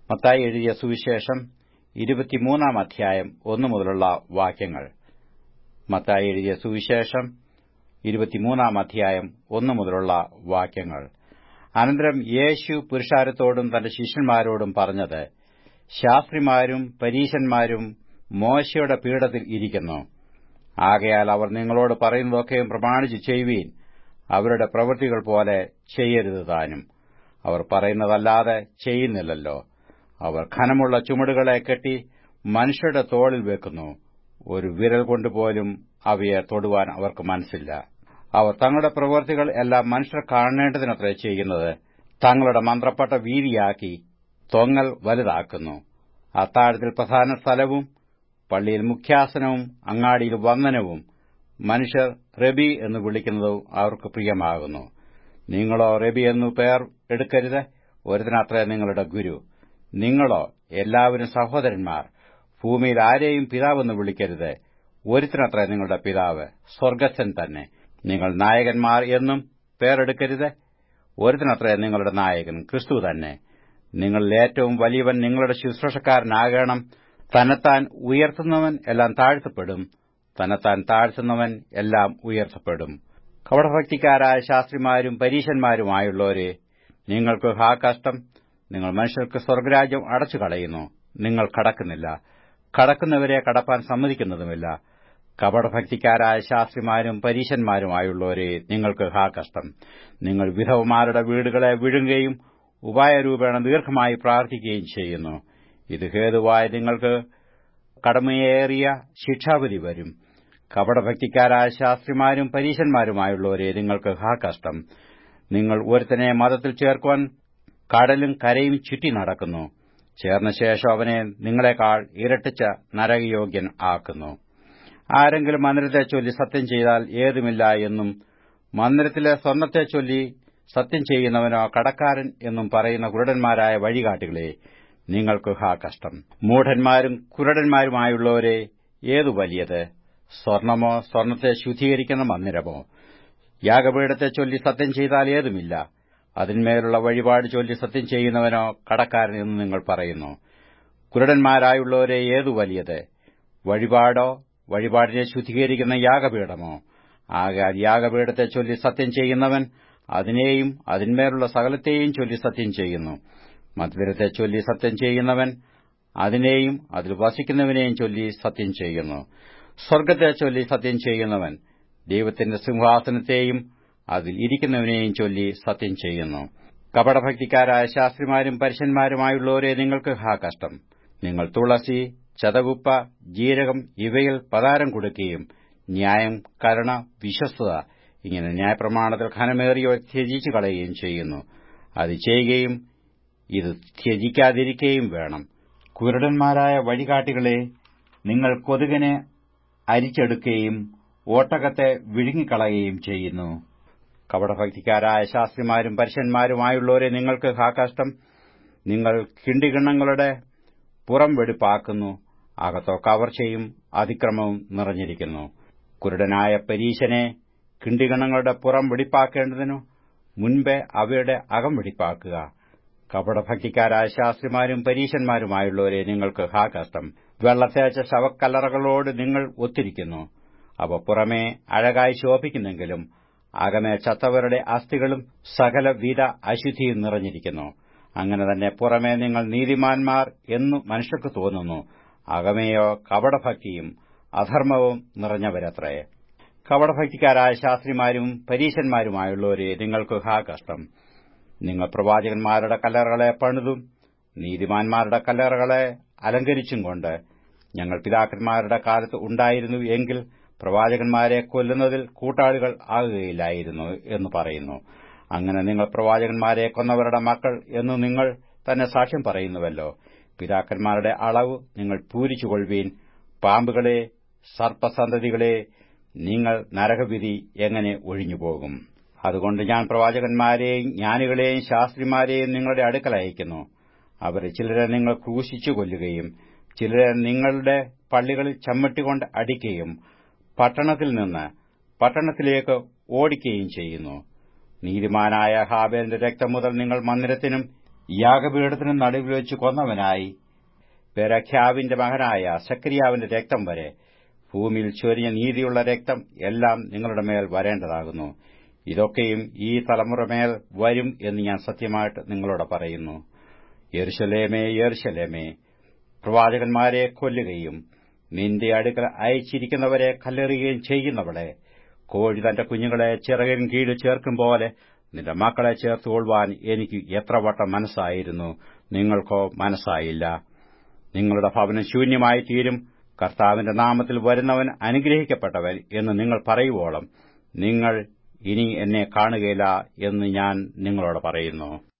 മത്തായി എഴുതിയ സുവിശേഷം ഇരുപത്തിമൂന്നാം അധ്യായം ഒന്നു മുതലുള്ള വാക്യങ്ങൾ മത്തായി എഴുതിയ സുവിശേഷം ഇരുപത്തിമൂന്നാം അധ്യായം ഒന്നു മുതലുള്ള വാക്യങ്ങൾ അനന്തരം യേശു പുരുഷാരത്തോടും തന്റെ ശിഷ്യന്മാരോടും പറഞ്ഞത് ശാസ്ത്രിമാരും പരീശന്മാരും മോശയുടെ പീഠത്തിൽ ഇരിക്കുന്നു ആകയാൽ അവർ നിങ്ങളോട് പറയുന്നതൊക്കെയും പ്രമാണിച്ചു ചെയ്യുവീൻ അവരുടെ പ്രവൃത്തികൾ പോലെ ചെയ്യരുത് താനും അവർ പറയുന്നതല്ലാതെ ചെയ്യുന്നില്ലല്ലോ അവർ ഘനമുള്ള ചുമടുകളെ കെട്ടി മനുഷ്യരുടെ തോളിൽ വെക്കുന്നു ഒരു വിരൽ കൊണ്ടുപോലും അവയെ തൊടുവാൻ അവർക്ക് മനസ്സില്ല അവർ തങ്ങളുടെ പ്രവൃത്തികൾ എല്ലാം മനുഷ്യർ കാണേണ്ടതിനത്ര ചെയ്യുന്നത് തങ്ങളുടെ മന്ത്രപ്പെട്ട വീതിയാക്കി തൊങ്ങൽ വലുതാക്കുന്നു അത്താഴത്തിൽ പ്രധാന സ്ഥലവും പള്ളിയിൽ മുഖ്യാസനവും അങ്ങാടിയിൽ വന്ദനവും മനുഷ്യർ റബി എന്ന് വിളിക്കുന്നതും അവർക്ക് പ്രിയമാകുന്നു നിങ്ങളോ റബി എന്നു പേർ എടുക്കരുത് ഒരുതിനത്രേ നിങ്ങളുടെ ഗുരു നിങ്ങളോ എല്ലാവരും സഹോദരന്മാർ ഭൂമിയിൽ ആരെയും പിതാവെന്ന് വിളിക്കരുത് ഒരുത്തിനത്രേ നിങ്ങളുടെ പിതാവ് സ്വർഗസ്ഥൻ തന്നെ നിങ്ങൾ നായകന്മാർ എന്നും പേരെടുക്കരുത് ഒരുത്തിനത്രേ നിങ്ങളുടെ നായകൻ ക്രിസ്തു തന്നെ നിങ്ങളിൽ ഏറ്റവും വലിയവൻ നിങ്ങളുടെ ശുശ്രൂഷക്കാരനാകണം തന്നെത്താൻ ഉയർത്തുന്നവൻ എല്ലാം താഴ്ത്തപ്പെടും തന്നെത്താൻ താഴ്ത്തുന്നവൻ എല്ലാം ഉയർത്തപ്പെടും കപടഭക്തിക്കാരായ ശാസ്ത്രിമാരും പരീശന്മാരുമായുള്ളവരെ നിങ്ങൾക്ക് ഹാ കഷ്ടം നിങ്ങൾ മനുഷ്യർക്ക് സ്വർഗരാജ്യം അടച്ചു കളയുന്നു നിങ്ങൾ കടക്കുന്നില്ല കടക്കുന്നവരെ കടപ്പാൻ സമ്മതിക്കുന്നതുമില്ല കപടഭക്തിക്കാരായ ശാസ്ത്രിമാരും പരീശന്മാരുമായുള്ളവരെ നിങ്ങൾക്ക് ഹാ കഷ്ടം നിങ്ങൾ വിധവമാരുടെ വീടുകളെ വിഴുങ്ങുകയും ഉപായരൂപേണ ദീർഘമായി പ്രാർത്ഥിക്കുകയും ചെയ്യുന്നു ഇത് ഹേതുവായി നിങ്ങൾക്ക് കടമയേറിയ ശിക്ഷാവിധി വരും കപടഭക്തിക്കാരായ ശാസ്ത്രിമാരും പരീശന്മാരുമായുള്ളവരെ നിങ്ങൾക്ക് ഹാ കഷ്ടം നിങ്ങൾ ഒരുത്തനെ മതത്തിൽ ചേർക്കുവാൻ കടലും കരയും ചുറ്റി നടക്കുന്നു ചേർന്ന ശേഷം അവനെ നിങ്ങളെക്കാൾ ഇരട്ടിച്ച നരകയോഗ്യൻ ആക്കുന്നു ആരെങ്കിലും മന്ദിരത്തെ ചൊല്ലി സത്യം ചെയ്താൽ ഏതുമില്ല എന്നും മന്ദിരത്തിലെ സ്വർണത്തെ ചൊല്ലി സത്യം ചെയ്യുന്നവനോ കടക്കാരൻ എന്നും പറയുന്ന കുരുടന്മാരായ വഴികാട്ടികളെ നിങ്ങൾക്ക് ഹാ കഷ്ടം മൂഢന്മാരും കുരുടന്മാരുമായുള്ളവരെ ഏതു വലിയത് സ്വർണമോ സ്വർണത്തെ ശുദ്ധീകരിക്കുന്ന മന്ദിരമോ യാഗപീഠത്തെ ചൊല്ലി സത്യം ചെയ്താൽ ഏതുമില്ല അതിന്മേലുള്ള വഴിപാട് ചൊല്ലി സത്യം ചെയ്യുന്നവനോ കടക്കാരൻ എന്ന് നിങ്ങൾ പറയുന്നു കുരുടന്മാരായുള്ളവരെ ഏതു വലിയത് വഴിപാടോ വഴിപാടിനെ ശുദ്ധീകരിക്കുന്ന യാഗപീഠമോ ആകാൽ യാഗപീഠത്തെ ചൊല്ലി സത്യം ചെയ്യുന്നവൻ അതിനെയും അതിന്മേലുള്ള സകലത്തെയും ചൊല്ലി സത്യം ചെയ്യുന്നു മന്ദിരത്തെ ചൊല്ലി സത്യം ചെയ്യുന്നവൻ അതിനെയും അതിൽ വസിക്കുന്നവനെയും ചൊല്ലി സത്യം ചെയ്യുന്നു സ്വർഗത്തെ ചൊല്ലി സത്യം ചെയ്യുന്നവൻ ദൈവത്തിന്റെ സിംഹാസനത്തെയും അതിൽ ഇരിക്കുന്നവനെയും ചൊല്ലി സത്യം ചെയ്യുന്നു കപടഭക്തിക്കാരായ ശാസ്ത്രിമാരും പരുഷന്മാരുമായുള്ളവരെ നിങ്ങൾക്ക് ഹാ കഷ്ടം നിങ്ങൾ തുളസി ചതകുപ്പ ജീരകം ഇവയിൽ പതാരം കൊടുക്കുകയും ന്യായം കരുണ വിശ്വസ്തത ഇങ്ങനെ ന്യായപ്രമാണത്തിൽ ഘനമേറിയവ ത്യജിച്ചു കളയുകയും ചെയ്യുന്നു അത് ചെയ്യുകയും ഇത് ത്യജിക്കാതിരിക്കുകയും വേണം കുരുടന്മാരായ വഴികാട്ടികളെ നിങ്ങൾ കൊതുകിനെ അരിച്ചെടുക്കുകയും ഓട്ടകത്തെ വിഴുങ്ങിക്കളയുകയും ചെയ്യുന്നു കപടഭക്തിക്കാരായ ശാസ്ത്രിമാരും പരുഷന്മാരുമായുള്ളവരെ നിങ്ങൾക്ക് ഹാകാഷ്ടം നിങ്ങൾ കിണ്ടികിണ്ണങ്ങളുടെ പുറം വെടിപ്പാക്കുന്നു അകത്തോ കവർച്ചയും അതിക്രമവും നിറഞ്ഞിരിക്കുന്നു കുരുടനായ പരീശനെ കിണ്ടിഗണങ്ങളുടെ പുറം വെടിപ്പാക്കേണ്ടതിനു മുൻപേ അവയുടെ അകം വെടിപ്പാക്കുക കപടഭക്തിക്കാരായ ശാസ്ത്രിമാരും പരീശന്മാരുമായുള്ളവരെ നിങ്ങൾക്ക് ഹാ കഷ്ടം വെള്ളത്തേച്ച ശവക്കല്ലറകളോട് നിങ്ങൾ ഒത്തിരിക്കുന്നു അവ പുറമേ അഴകായി ശോഭിക്കുന്നെങ്കിലും അകമേ ചത്തവരുടെ അസ്ഥികളും സകലവിധ അശുദ്ധിയും നിറഞ്ഞിരിക്കുന്നു അങ്ങനെ തന്നെ പുറമേ നിങ്ങൾ നീതിമാന്മാർ എന്നു മനുഷ്യർക്ക് തോന്നുന്നു അകമേയോ കപടഭക്തിയും അധർമ്മവും നിറഞ്ഞവരത്രേ കപടഭക്തിക്കാരായ ശാസ്ത്രിമാരും പരീശന്മാരുമായുള്ളവരെ നിങ്ങൾക്ക് ഹാ കഷ്ടം നിങ്ങൾ പ്രവാചകന്മാരുടെ കല്ലറകളെ പണിതും നീതിമാന്മാരുടെ കല്ലറകളെ അലങ്കരിച്ചും കൊണ്ട് ഞങ്ങൾ പിതാക്കന്മാരുടെ കാലത്ത് ഉണ്ടായിരുന്നു എങ്കിൽ പ്രവാചകന്മാരെ കൊല്ലുന്നതിൽ കൂട്ടാളികൾ ആകുകയില്ലായിരുന്നു എന്ന് പറയുന്നു അങ്ങനെ നിങ്ങൾ പ്രവാചകന്മാരെ കൊന്നവരുടെ മക്കൾ എന്ന് നിങ്ങൾ തന്നെ സാക്ഷ്യം പറയുന്നുവല്ലോ പിതാക്കന്മാരുടെ അളവ് നിങ്ങൾ പൂരിച്ചുകൊള്ളുവീൻ പാമ്പുകളെ സർപ്പസന്തതികളെ നിങ്ങൾ നരകവിധി എങ്ങനെ ഒഴിഞ്ഞുപോകും അതുകൊണ്ട് ഞാൻ പ്രവാചകന്മാരെയും ജ്ഞാനികളെയും ശാസ്ത്രിമാരെയും നിങ്ങളുടെ അടുക്കൽ അയക്കുന്നു അവരെ ചിലരെ നിങ്ങൾ ക്രൂശിച്ചു കൊല്ലുകയും ചിലരെ നിങ്ങളുടെ പള്ളികളിൽ ചമ്മട്ടികൊണ്ട് അടിക്കുകയും പട്ടണത്തിൽ നിന്ന് പട്ടണത്തിലേക്ക് ഓടിക്കുകയും ചെയ്യുന്നു നീതിമാനായ ഹാബേലിന്റെ രക്തം മുതൽ നിങ്ങൾ മന്ദിരത്തിനും യാഗപീഠത്തിന് നടുവിൽ വെച്ച് കൊന്നവനായി പെരഖ്യാവിന്റെ മകനായ സക്രിയാവിന്റെ രക്തം വരെ ഭൂമിയിൽ ചൊരിഞ്ഞ നീതിയുള്ള രക്തം എല്ലാം നിങ്ങളുടെ മേൽ വരേണ്ടതാകുന്നു ഇതൊക്കെയും ഈ തലമുറമേൽ വരും എന്ന് ഞാൻ സത്യമായിട്ട് നിങ്ങളോട് പറയുന്നു യെരുശലേമേ യെരുശലേമേ പ്രവാചകന്മാരെ കൊല്ലുകയും നിന്റെ അടുക്കൽ അയച്ചിരിക്കുന്നവരെ കല്ലെറിയുകയും ചെയ്യുന്നവളെ കോഴി തന്റെ കുഞ്ഞുങ്ങളെ ചിറകിൻ കീഴിൽ ചേർക്കും പോലെ നിന്റെ മക്കളെ ചേർത്തുകൊള്ളുവാൻ എനിക്ക് എത്ര വട്ടം മനസ്സായിരുന്നു നിങ്ങൾക്കോ മനസ്സായില്ല നിങ്ങളുടെ ഭവനം ശൂന്യമായി തീരും കർത്താവിന്റെ നാമത്തിൽ വരുന്നവൻ അനുഗ്രഹിക്കപ്പെട്ടവൻ എന്ന് നിങ്ങൾ പറയുവോളം നിങ്ങൾ ഇനി എന്നെ കാണുകയില്ല എന്ന് ഞാൻ നിങ്ങളോട് പറയുന്നു